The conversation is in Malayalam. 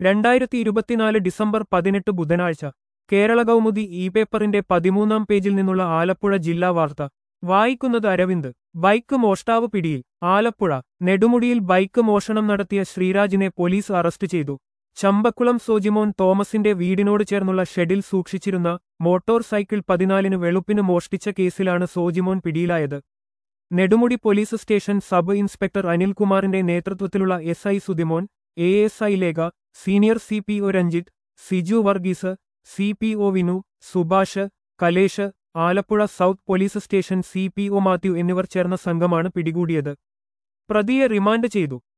രണ്ടായിരത്തി ഇരുപത്തിനാല് ഡിസംബർ പതിനെട്ട് ബുധനാഴ്ച കേരള കൗമുദി ഇ പേപ്പറിന്റെ പതിമൂന്നാം പേജിൽ നിന്നുള്ള ആലപ്പുഴ ജില്ലാ വാർത്ത വായിക്കുന്നത് അരവിന്ദ് ബൈക്ക് മോഷ്ടാവ് പിടിയിൽ ആലപ്പുഴ നെടുമുടിയിൽ ബൈക്ക് മോഷണം നടത്തിയ ശ്രീരാജിനെ പോലീസ് അറസ്റ്റ് ചെയ്തു ചമ്പക്കുളം സോജിമോൻ തോമസിന്റെ വീടിനോട് ചേർന്നുള്ള ഷെഡിൽ സൂക്ഷിച്ചിരുന്ന മോട്ടോർ സൈക്കിൾ പതിനാലിന് വെളുപ്പിന് മോഷ്ടിച്ച കേസിലാണ് സോജിമോൻ പിടിയിലായത് Nedumudi police station sub inspector അനിൽകുമാറിന്റെ നേതൃത്വത്തിലുള്ള S I Sudhimon A S I Lekha senior C P O Ranjith Siju Varghese C P O Vinu Subhash Kalesh Alappuzha south police station C P O Mathew എന്നിവർ ചേർന്ന സംഘമാണ് പിടികൂടിയത് പ്രതിയെ റിമാൻഡ് ചെയ്തു